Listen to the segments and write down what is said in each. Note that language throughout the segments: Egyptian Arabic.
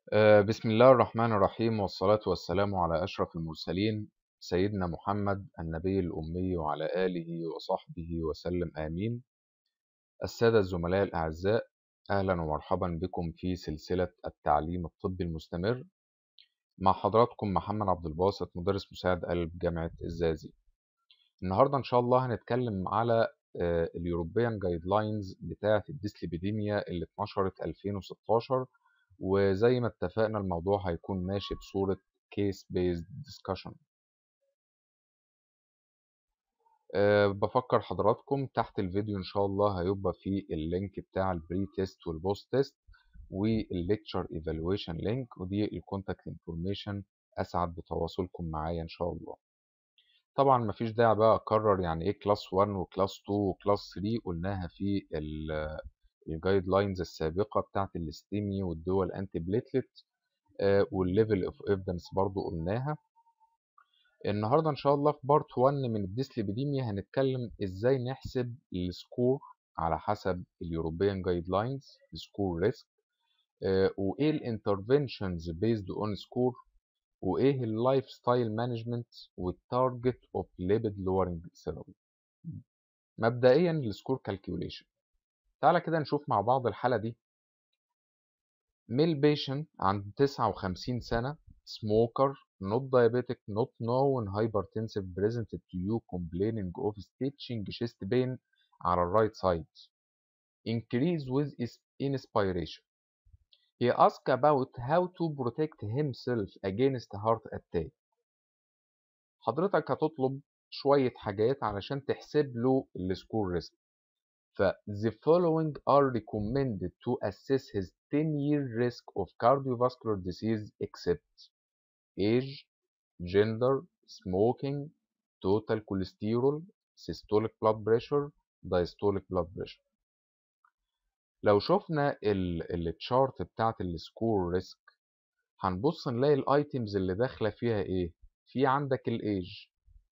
آه، بسم الله الرحمن الرحيم والصلاة والسلام على أشرف المرسلين سيدنا محمد النبي الأمي وعلى آله وصحبه وسلم آمين السادة الزملاء الأعزاء أهلا ومرحبا بكم في سلسلة التعليم الطبي المستمر مع حضراتكم محمد عبد الباسط مدرس مساعد قلب جامعة الزازي النهاردة إن شاء الله هنتكلم على اليوروبيان جايد لاينز بتاعة الديسليبيديميا اللي اتنشرت 2016 وزي ما اتفقنا الموضوع هيكون ماشي بصورة case based discussion أه بفكر حضراتكم تحت الفيديو ان شاء الله هيبقى فيه اللينك بتاع البري تيست والبوست تيست والليكتشر ايفالويشن لينك ودي الكونتاكت انفورميشن اسعد بتواصلكم معايا ان شاء الله طبعا مفيش داعي بقى اكرر يعني ايه كلاس 1 وكلاس 2 وكلاس 3 قلناها في الجايد لاينز السابقه بتاعت الاستيمي والدول انتي بليتلت والليفل اوف ايفيدنس برضو قلناها النهارده ان شاء الله في بارت 1 من الديسليبيديميا هنتكلم ازاي نحسب السكور على حسب اليوروبيان جايد لاينز السكور ريسك وايه الانترفنشنز بيزد اون سكور وايه اللايف ستايل مانجمنت والتارجت اوف ليبيد لورنج ثيرابي مبدئيا السكور كالكيوليشن تعالى كده نشوف مع بعض الحالة دي ميل بيشنت عنده 59 سنة smoker not diabetic not known hypertensive presented to you complaining of stitching chest pain على الرايت سايد increase with inspiration he asked about how to protect himself against heart attack حضرتك هتطلب شوية حاجات علشان تحسب له السكور ريسك ف the following are recommended to assess his 10 year risk of cardiovascular disease except age, gender, smoking, total cholesterol, systolic blood pressure, diastolic blood pressure. لو شفنا التشارت بتاعت السكور ريسك هنبص نلاقي الايتمز اللي داخله فيها ايه في عندك الايج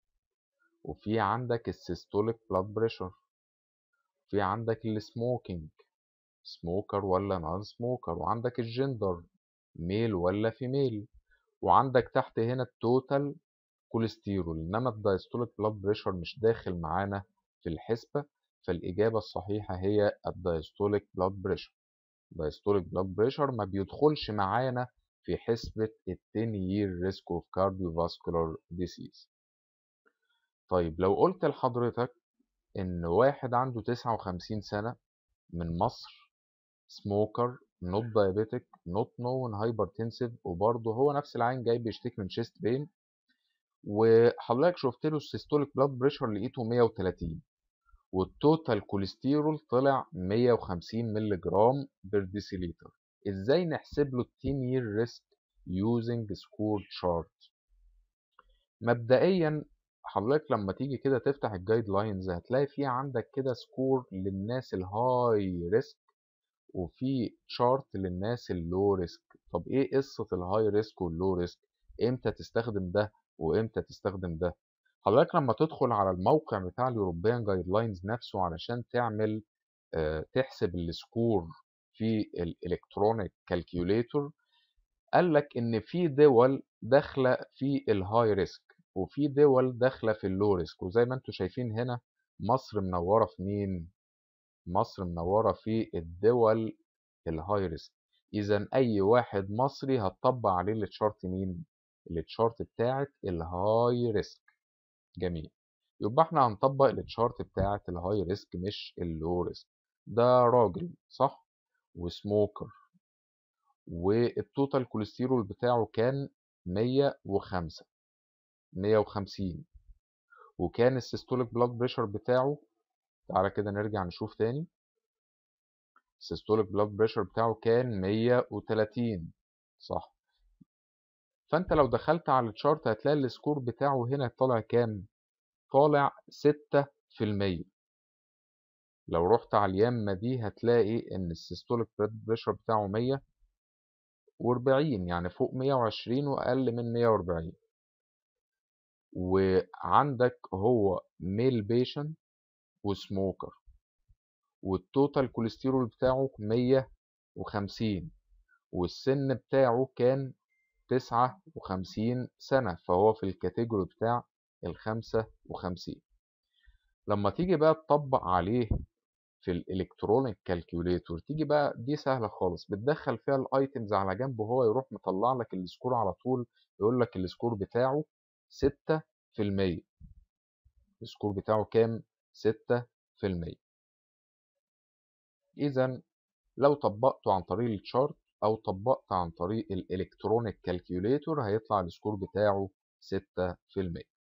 وفي عندك السيستوليك بلاد بريشر في عندك السموكينج سموكر ولا نون سموكر وعندك الجندر ميل ولا فيميل وعندك تحت هنا التوتال كوليسترول انما الدايستوليك بلاد بريشر مش داخل معانا في الحسبة فالإجابة الصحيحة هي الدايستوليك بلاد بريشر الدايستوليك بلاد بريشر ما بيدخلش معانا في حسبة ال 10 year risk of cardiovascular disease طيب لو قلت لحضرتك إن واحد عنده 59 سنة من مصر سموكر نوت دايابيتك نوت نون هايبرتنسيف وبرضه هو نفس العين جاي بيشتكي من شيست بين وحضرتك شفت له السيستوليك بلاد بريشر لقيته 130 والتوتال كوليسترول طلع 150 مللي جرام بير ديسيليتر ازاي نحسب له ال 10 year risk using score chart مبدئيا حضرتك لما تيجي كده تفتح الجايد لاينز هتلاقي في عندك كده سكور للناس الهاي ريسك وفي شارت للناس اللو ريسك طب ايه قصة الهاي ريسك واللو ريسك امتى تستخدم ده وامتى تستخدم ده حضرتك لما تدخل على الموقع بتاع اليوروبيان جايد لاينز نفسه علشان تعمل اه تحسب السكور في الالكترونيك كالكيوليتور قال لك ان في دول داخله في الهاي ريسك وفي دول داخله في اللو ريسك وزي ما انتم شايفين هنا مصر منوره في مين مصر منوره في الدول الهاي ريسك اذا اي واحد مصري هتطبق عليه التشارت مين التشارت بتاعت الهاي ريسك جميل يبقى احنا هنطبق التشارت بتاعت الهاي ريسك مش اللو ريسك ده راجل صح وسموكر والتوتال كوليسترول بتاعه كان 105 150 وكان السيستوليك بلاد بريشر بتاعه تعالى كده نرجع نشوف تاني السيستوليك بلاد بريشر بتاعه كان 130 صح فانت لو دخلت على الشارت هتلاقي السكور بتاعه هنا طالع كام طالع 6% لو رحت على اليمة دي هتلاقي ان السيستوليك بلاد بريشر بتاعه 140 يعني فوق 120 واقل من 140 وعندك هو ميل بيشنت وسموكر والتوتال كوليسترول بتاعه 150 والسن بتاعه كان تسعة وخمسين سنة فهو في الكاتيجوري بتاع الخمسة وخمسين لما تيجي بقى تطبق عليه في الالكترونيك كالكوليتور تيجي بقى دي سهلة خالص بتدخل فيها الايتمز على جنب وهو يروح مطلع لك السكور على طول يقول لك السكور بتاعه ستة في المية السكور بتاعه كام؟ ستة في المية إذا لو طبقته عن طريق التشارت أو طبقت عن طريق الإلكترونيك كالكوليتور هيطلع السكور بتاعه ستة في المية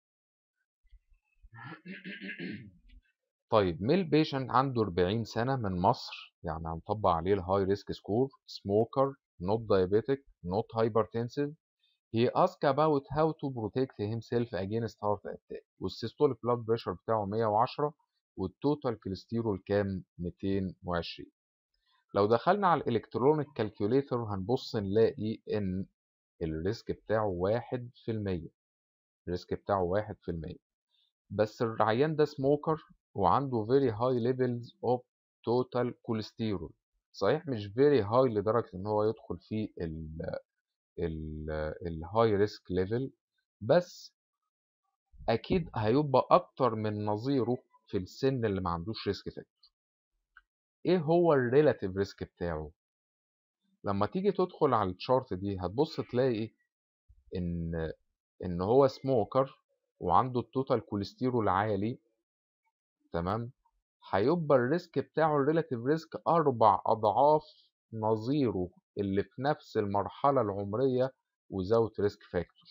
طيب ميل بيشنت عنده 40 سنة من مصر يعني هنطبق عليه الهاي ريسك سكور سموكر not diabetic not hypertensive he asked about how to protect himself against heart attack والسيستوليك بلاد بريشر بتاعه 110 والتوتال كوليسترول كام 220 لو دخلنا على الالكترونيك كالكوليتر هنبص نلاقي ان الريسك بتاعه 1% الريسك بتاعه 1% بس العيان ده سموكر وعنده very high levels of total cholesterol صحيح مش very high لدرجة ان هو يدخل في ال ال الهاي ريسك ليفل بس اكيد هيبقى اكتر من نظيره في السن اللي ما عندوش ريسك فاكتور ايه هو الريلاتيف ريسك بتاعه لما تيجي تدخل على الشارت دي هتبص تلاقي ان ان هو سموكر وعنده التوتال كوليسترول عالي تمام هيبقى الريسك بتاعه الريلاتيف ريسك اربع اضعاف نظيره اللي في نفس المرحله العمريه وزاوت ريسك فاكتور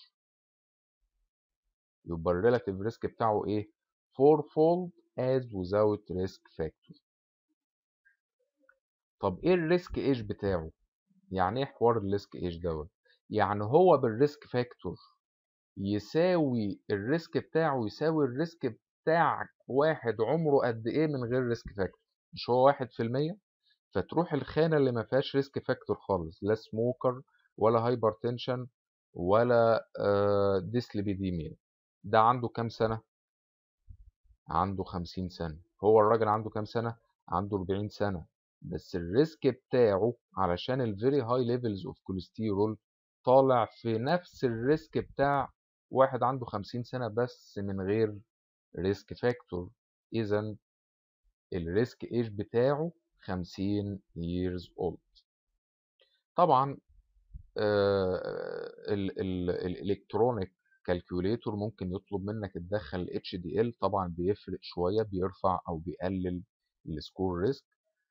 يبقى الريلاتيف ريسك بتاعه ايه four fold as without risk factor طب ايه الريسك ايج بتاعه يعني ايه حوار الريسك ايج دوت يعني هو بالريسك فاكتور يساوي الريسك بتاعه يساوي الريسك بتاع واحد عمره قد ايه من غير ريسك فاكتور مش هو واحد في المية فتروح الخانة اللي ما فيهاش ريسك فاكتور خالص لا سموكر ولا هايبرتنشن ولا ديسليبيديميا ده عنده كام سنة؟ عنده خمسين سنة هو الراجل عنده كام سنة؟ عنده أربعين سنة بس الريسك بتاعه علشان الفيري هاي ليفلز اوف كوليسترول طالع في نفس الريسك بتاع واحد عنده خمسين سنة بس من غير ريسك فاكتور إذا الريسك ايج بتاعه خمسين years old طبعا الالكترونيك كالكوليتور ممكن يطلب منك تدخل ال HDL طبعا بيفرق شوية بيرفع أو بيقلل السكور ريسك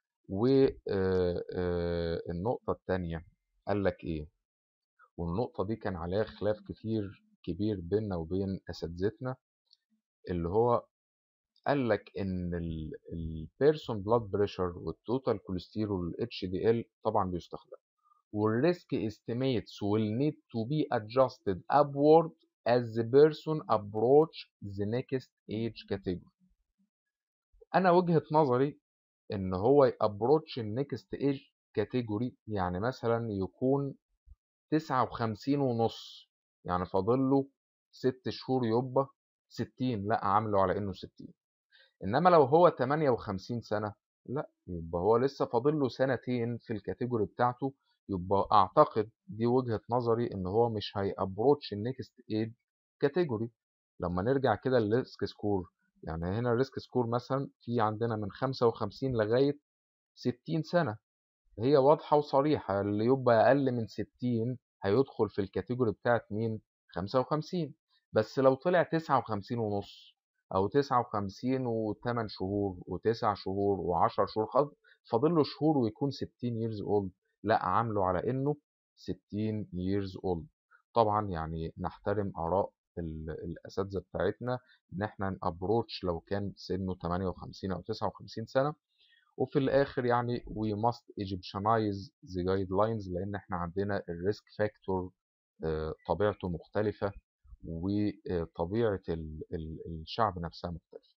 والنقطة التانية قال لك إيه والنقطة دي كان عليها خلاف كتير كبير بيننا وبين أساتذتنا اللي هو قال لك ان البيرسون بلاد بريشر والتوتال كوليسترول والاتش دي ال طبعا بيستخدم والريسك estimates will need to be adjusted upward as the person approach the next age category انا وجهة نظري ان هو يابروتش النكست ايج كاتيجوري يعني مثلا يكون تسعة وخمسين ونص يعني فاضل له ست شهور يبقى ستين لا عامله على انه ستين انما لو هو 58 سنه لا يبقى هو لسه فاضل له سنتين في الكاتيجوري بتاعته يبقى اعتقد دي وجهه نظري ان هو مش هيابروتش النكست ايج كاتيجوري لما نرجع كده للريسك سكور يعني هنا الريسك سكور مثلا في عندنا من 55 لغايه 60 سنه هي واضحه وصريحه اللي يبقى اقل من 60 هيدخل في الكاتيجوري بتاعت مين 55 بس لو طلع 59 ونص او 59 و8 شهور و9 شهور و10 شهور فاضل له شهور ويكون 60 years old لا عامله على انه 60 years old طبعا يعني نحترم اراء الاساتذه بتاعتنا ان احنا نابروتش لو كان سنه 58 او 59 سنه وفي الاخر يعني we must Egyptianize the guidelines لان احنا عندنا الريسك فاكتور طبيعته مختلفه وطبيعة الشعب نفسها مختلفة.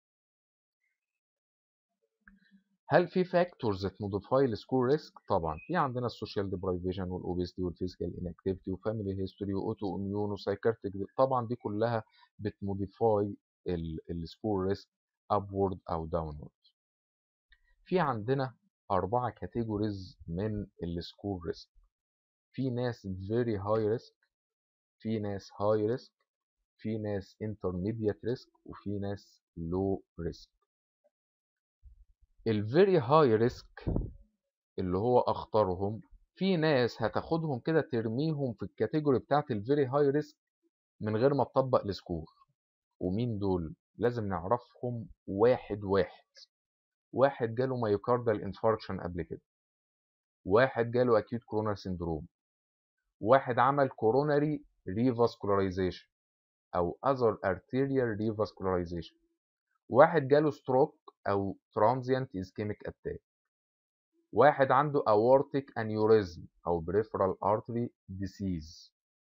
هل في فاكتورز تموديفاي السكور ريسك؟ طبعا في عندنا السوشيال ديبرايفيشن والاوبيستي والفيزيكال انكتيفيتي وفاميلي هيستوري واوتو اميون وسايكارتيك طبعا دي كلها بتموديفاي السكور ريسك ابورد او داونورد. في عندنا أربعة كاتيجوريز من السكور ريسك. في ناس very high risk في ناس high risk في ناس intermediate risk وفي ناس low risk ال very high risk اللي هو اخطرهم في ناس هتاخدهم كده ترميهم في الكاتيجوري بتاعت ال very high risk من غير ما تطبق السكور ومين دول لازم نعرفهم واحد واحد واحد جاله مايوكاردال انفاركشن قبل كده واحد جاله اكيوت كورونر سيندروم واحد عمل كوروناري ريفاسكولارايزيشن او اذر arterial ريفاسكولارايزيشن واحد جاله ستروك او ترانزيانت اسكيميك اتاك واحد عنده aortic aneurysm او peripheral artery disease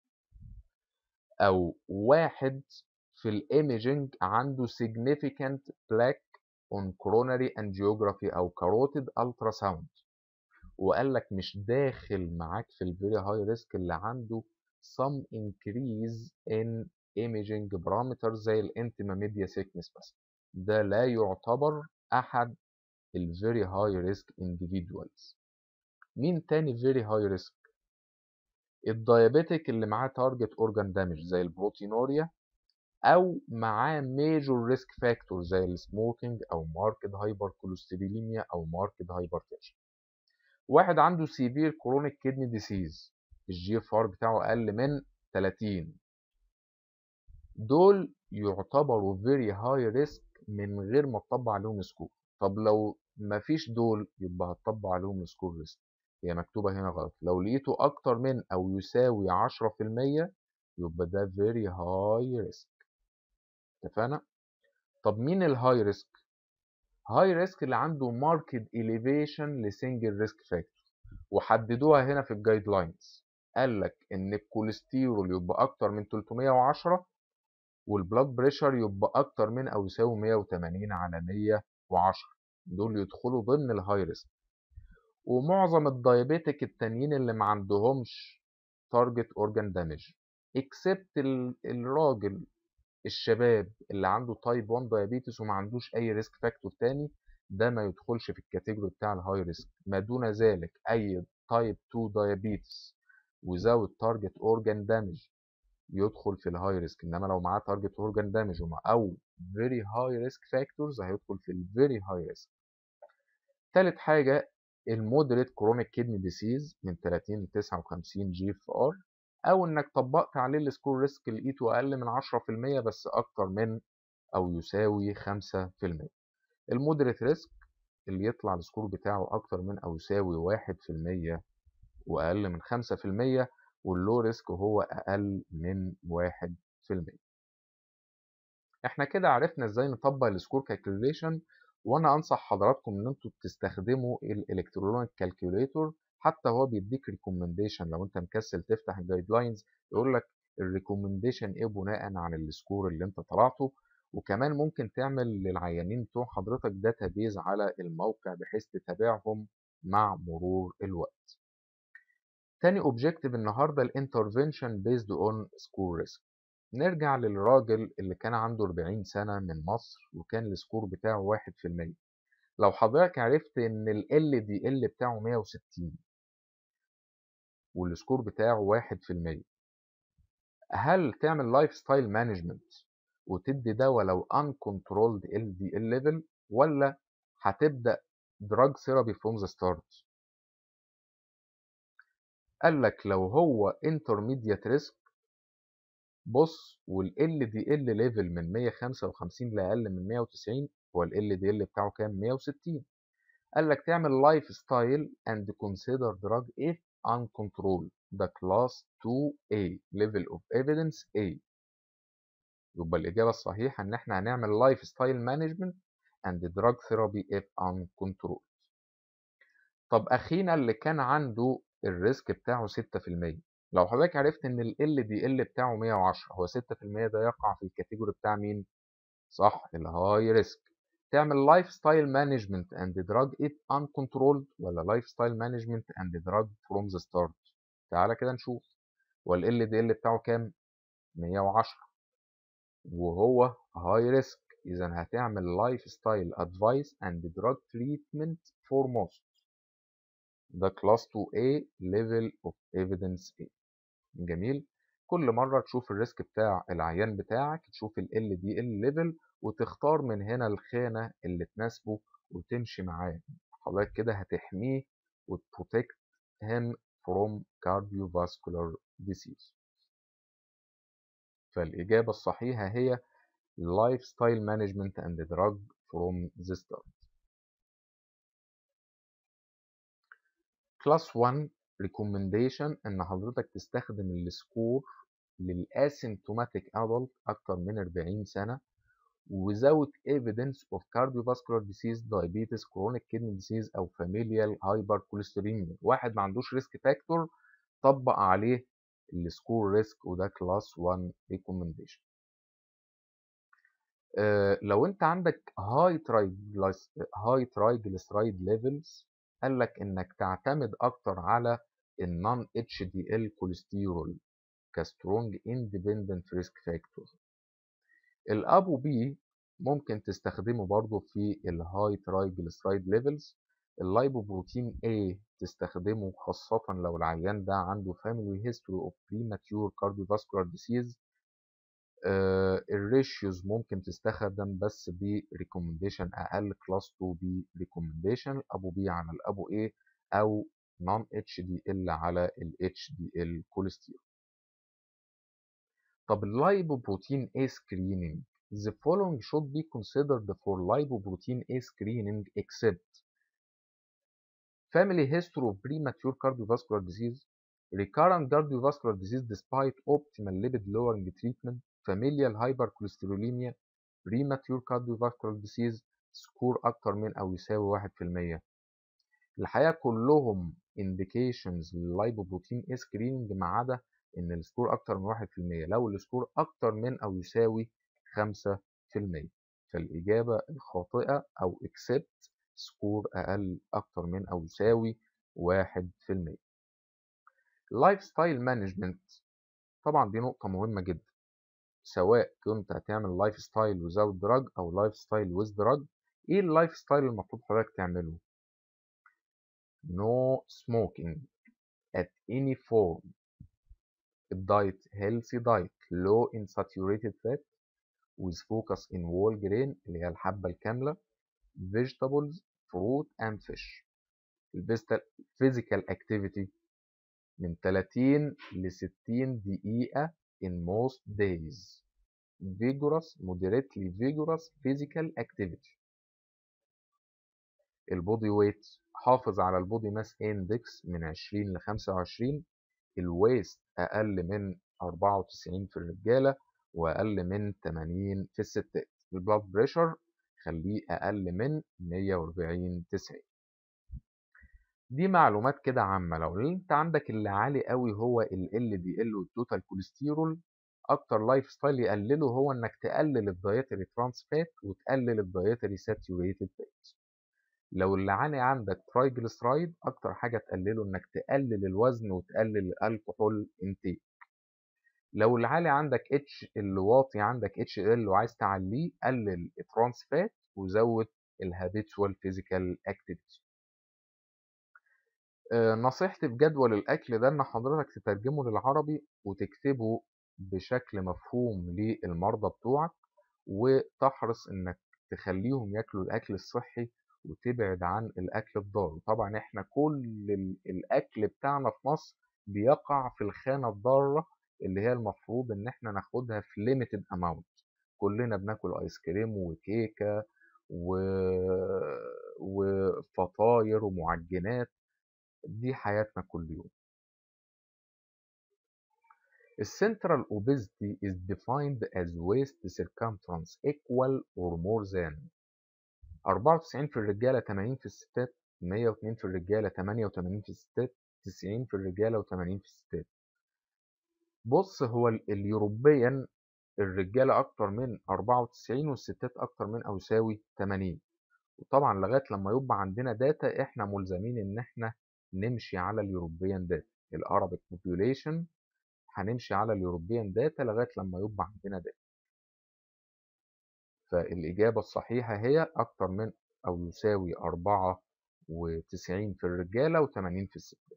او واحد في الايميجنج عنده significant plaque on coronary angiography او carotid ultrasound وقال لك مش داخل معاك في الفيري هاي ريسك اللي عنده some increase in imaging parameters زي الانتما ميديا سيكنس بس ده لا يعتبر احد الفيري هاي ريسك individuals مين تاني فيري هاي ريسك الدايابيتك اللي معاه تارجت اورجان دامج زي البروتينوريا او معاه ميجور ريسك فاكتور زي السموكينج او ماركت هايبر كوليستروليميا او ماركت هايبرتنشن واحد عنده سيفير كرونيك كيدني ديسيز الجي اف ار بتاعه اقل من 30 دول يعتبروا فيري هاي ريسك من غير ما تطبق عليهم سكور طب لو مفيش دول يبقى هتطبق عليهم سكور ريسك هي مكتوبة هنا غلط لو لقيته أكتر من أو يساوي 10% يبقى ده very high risk اتفقنا؟ طب مين الهاي ريسك؟ هاي ريسك اللي عنده ماركت elevation لسنجل ريسك فاكتور وحددوها هنا في الجايد لاينز قال لك ان الكوليسترول يبقى اكتر من 310 والبلاد بريشر يبقى اكتر من او يساوي 180 على 110 دول يدخلوا ضمن الهاي ريسك ومعظم الدايابيتك التانيين اللي ما عندهمش تارجت اورجان دامج اكسبت الراجل الشباب اللي عنده تايب 1 دايابيتس وما عندوش اي ريسك فاكتور تاني ده ما يدخلش في الكاتيجوري بتاع الهاي ريسك ما دون ذلك اي تايب 2 دايابيتس without target organ damage يدخل في الهاي ريسك انما لو معاه تارجت اورجان دامج او very high risk factors هيدخل في الفيري هاي ريسك تالت حاجة المودريت كرونيك كيدني ديسيز من 30 ل 59 جي اف ار او انك طبقت عليه السكور ريسك لقيته اقل من 10% بس اكتر من او يساوي 5% المودريت ريسك اللي يطلع السكور بتاعه اكتر من او يساوي 1% واقل من 5% واللو ريسك هو اقل من 1% احنا كده عرفنا ازاي نطبق السكور كالكوليشن وانا انصح حضراتكم ان انتوا تستخدموا الالكترونيك كالكوليتور حتى هو بيديك ريكومنديشن لو انت مكسل تفتح الجايد لاينز يقول لك الريكومنديشن ايه بناء عن السكور اللي انت طلعته وكمان ممكن تعمل للعيانين بتوع حضرتك داتابيز على الموقع بحيث تتابعهم مع مرور الوقت تاني اوبجيكتيف النهارده الانترفنشن بيزد اون سكور ريسك نرجع للراجل اللي كان عنده 40 سنة من مصر وكان السكور بتاعه 1% لو حضرتك عرفت ان ال LDL بتاعه 160 والسكور بتاعه 1% هل تعمل لايف ستايل مانجمنت وتدي دواء لو uncontrolled LDL level ولا هتبدأ drug therapy from the start قال لك لو هو intermediate risk بص وال LDL level من 155 لأقل من 190 هو ال LDL بتاعه كام 160 قال لك تعمل لايف ستايل and consider drug if uncontrolled ده class 2A level of evidence A يبقى الإجابة الصحيحة إن إحنا هنعمل لايف ستايل مانجمنت and drug therapy if uncontrolled طب أخينا اللي كان عنده الريسك بتاعه 6% لو حضرتك عرفت ان ال LDL بتاعه 110 هو 6% ده يقع في الكاتيجوري بتاع مين؟ صح الهاي ريسك تعمل لايف ستايل مانجمنت اند دراج ات uncontrolled ولا لايف ستايل مانجمنت اند دراج فروم ذا ستارت تعالى كده نشوف هو ال LDL بتاعه كام؟ 110 وهو هاي ريسك اذا هتعمل لايف ستايل ادفايس اند دراج تريتمنت فور موست ده كلاس 2A level of evidence A جميل كل مرة تشوف الريسك بتاع العيان بتاعك تشوف ال LDL level وتختار من هنا الخانة اللي تناسبه وتمشي معاه حضرتك كده هتحميه وتبروتكت him from cardiovascular disease فالإجابة الصحيحة هي lifestyle management and drug from the start class 1 recommendation ان حضرتك تستخدم السكور للاسيمتوماتيك adult اكتر من 40 سنه without evidence of cardiovascular disease diabetes chronic kidney disease او familial hypercholesterolemia واحد ما عندوش ريسك فاكتور طبق عليه السكور ريسك وده كلاس 1 recommendation أه لو انت عندك هاي هاي ترايجليسرايد ليفلز قال لك انك تعتمد اكتر على النون اتش دي ال كوليسترول كسترونج اندبندنت ريسك فاكتور الابو بي ممكن تستخدمه برضه في الهاي ترايجليسرايد ليفلز اللايبوبروتين A تستخدمه خاصة لو العيان ده عنده family history of premature cardiovascular disease آه الريشيوز ممكن تستخدم بس ب recommendation أقل كلاس 2 ب recommendation أبو بي على الأبو A أو non HDL على ال HDL كوليسترول طب اللايبوبروتين A screening the following should be considered for lipoprotein A screening except family history of premature cardiovascular disease, recurrent cardiovascular disease despite optimal lipid lowering treatment, familial hypercholesterolemia, premature cardiovascular disease, سكور أكتر من أو يساوي 1%. الحقيقة كلهم indications لللايبوبروتين A screening ما عدا إن السكور أكتر من 1% لو السكور أكتر من أو يساوي 5% فالإجابة الخاطئة أو except سكور أقل أكتر من أو يساوي 1% اللايف ستايل مانجمنت طبعا دي نقطة مهمة جدا سواء كنت هتعمل لايف ستايل without دراج أو لايف ستايل with دراج إيه اللايف ستايل المفروض حضرتك تعمله؟ no smoking at any form الدايت healthy diet low in saturated fat with focus in whole grain اللي هي الحبة الكاملة vegetables fruit and fish physical activity من 30 ل 60 دقيقة in most days vigorous moderately vigorous physical activity البودي ويت حافظ على البودي ماس اندكس من 20 ل 25 الويست اقل من 94 في الرجاله واقل من 80 في الستات البلاد بريشر خليه اقل من 140 90 دي معلومات كده عامه لو انت عندك اللي عالي قوي هو ال دي ال والتوتال كوليسترول اكتر لايف ستايل يقلله هو انك تقلل الدايتري ترانس فات وتقلل الدايتري ساتوريتد فات لو اللي عاني عندك ترايجليسرايد اكتر حاجه تقلله انك تقلل الوزن وتقلل الكحول انتيك لو العالي عندك اتش اللي واطي عندك اتش ال وعايز تعليه قلل الترانس فات وزود الهابيتوال فيزيكال اكتيفيتي نصيحتي في جدول الاكل ده ان حضرتك تترجمه للعربي وتكتبه بشكل مفهوم للمرضى بتوعك وتحرص انك تخليهم ياكلوا الاكل الصحي وتبعد عن الاكل الضار طبعا احنا كل الاكل بتاعنا في مصر بيقع في الخانه الضاره اللي هي المفروض ان احنا ناخدها في ليميتد اماونت كلنا بناكل ايس كريم وكيكه و... وفطاير ومعجنات دي حياتنا كل يوم السنترال obesity is defined as waist circumference equal or more than 94 في الرجالة 80 في الستات 102 في الرجالة 88 في الستات 90 في الرجالة و80 في الستات بص هو اليوروبيا الرجالة أكتر من 94 والستات أكتر من أو يساوي 80 وطبعا لغاية لما يبقى عندنا داتا إحنا ملزمين إن إحنا نمشي على اليوروبيان داتا الأرابيك بوبيوليشن هنمشي على اليوروبيان داتا لغاية لما يبقى عندنا داتا فالإجابة الصحيحة هي أكتر من أو يساوي 94 و90 في الرجالة و80 في الستات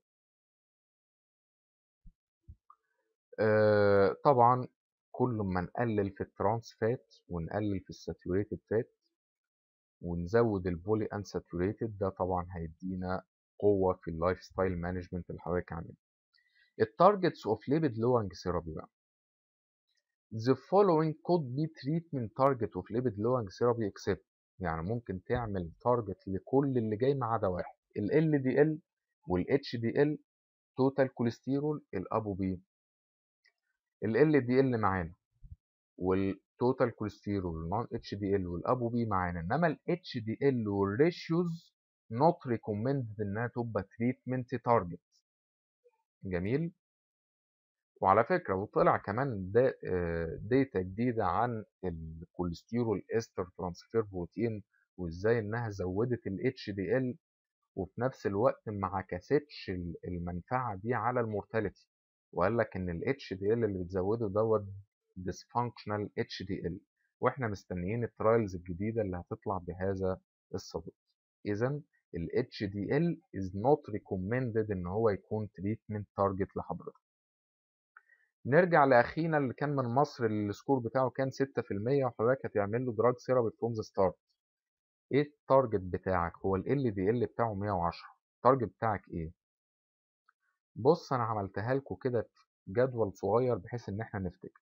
آه طبعا كل ما نقلل في الترانس فات ونقلل في الساتوريتد فات ونزود البولي انساتوريتد ده طبعا هيدينا قوة في اللايف ستايل مانجمنت اللي حضرتك عاملها التارجتس اوف ليبيد لورنج ثيرابي بقى The following could be treatment target of lipid lowering therapy except يعني ممكن تعمل تارجت لكل اللي جاي ما عدا واحد ال LDL وال HDL توتال كوليسترول الابو بي ال LDL معانا والتوتال كوليسترول نون اتش دي ال والابو بي معانا انما ال اتش دي ال والريشيوز نوت ريكومندد انها تبقى تريتمنت تارجت جميل وعلى فكرة وطلع كمان دا داتا جديدة عن الكوليسترول استر ترانسفير بروتين وازاي انها زودت ال HDL وفي نفس الوقت ما عكستش المنفعة دي على المورتاليتي وقال لك ان ال HDL اللي بتزوده دوت dysfunctional HDL واحنا مستنيين الترايلز الجديدة اللي هتطلع بهذا الصدد اذا ال HDL is not recommended ان هو يكون treatment target لحضرتك نرجع لاخينا اللي كان من مصر اللي السكور بتاعه كان 6% وحضرتك هتعمل له دراج ثيرابي فروم ذا ستارت ايه التارجت بتاعك هو ال ال دي ال بتاعه 110 التارجت بتاعك ايه بص انا عملتها لكم كده في جدول صغير بحيث ان احنا نفتكر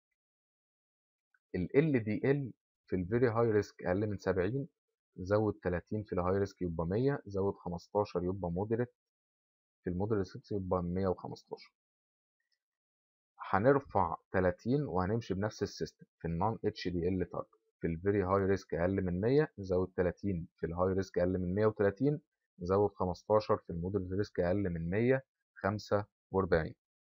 ال ال دي ال في الفيري هاي ريسك اقل من 70 زود 30 في الهاي ريسك يبقى 100 زود 15 يبقى مودريت في المودريت 6 يبقى 115 هنرفع 30 وهنمشي بنفس السيستم في النون اتش دي ال تارجت في الفيري هاي ريسك اقل من 100 نزود 30 في الهاي ريسك اقل من 130 نزود 15 في المودريت ريسك اقل من 145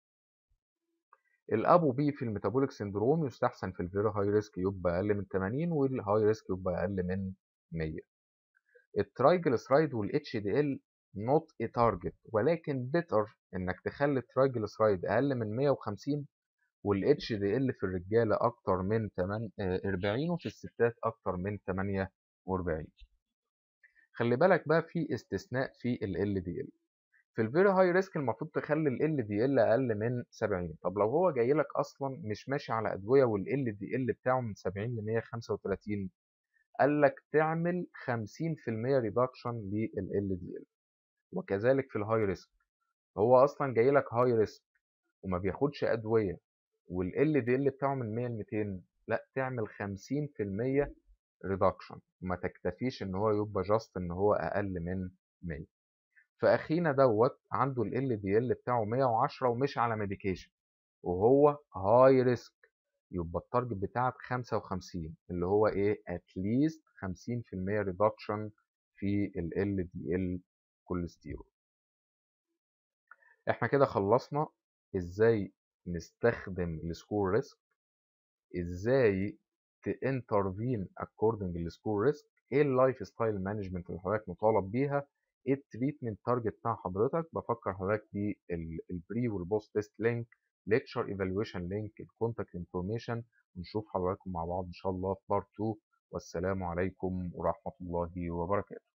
الابو بي في الميتابوليك سندروم يستحسن في الفيري هاي ريسك يبقى اقل من 80 والهاي ريسك يبقى اقل من 100 الترايجلسرايد والاتش دي ال نوت ا تارجت ولكن بيتر انك تخلي الترايجلسرايد اقل من 150 والاتش دي ال في الرجاله اكتر من 40 وفي الستات اكتر من 48 خلي بالك بقى في استثناء في ال ال دي ال في الفيري هاي ريسك المفروض تخلي ال ال دي ال اقل من 70 طب لو هو جاي لك اصلا مش ماشي على ادويه والال دي ال بتاعه من 70 ل 135 قال لك تعمل 50% ريدكشن لل ال دي ال وكذلك في الهاي ريسك هو اصلا جاي لك هاي ريسك وما بياخدش ادويه والال دي ال بتاعه من 100 ل 200 لا تعمل 50% ريدكشن وما تكتفيش ان هو يبقى جاست ان هو اقل من 100 فاخينا دوت عنده ال دي ال بتاعه 110 ومش على ميديكيشن وهو هاي ريسك يبقى التارجت بتاعك 55 اللي هو ايه اتليست 50% ريدكشن في ال دي ال كوليسترول احنا كده خلصنا ازاي نستخدم السكور ريسك ازاي تانترفين اكوردنج للسكور ريسك ايه اللايف ستايل مانجمنت اللي حضرتك مطالب بيها ايه التريتمنت تارجت بتاع حضرتك بفكر حضرتك بالبري والبوست تيست لينك ليكتشر ايفالويشن لينك الكونتاكت انفورميشن ونشوف حضراتكم مع بعض ان شاء الله في بارت 2 والسلام عليكم ورحمه الله وبركاته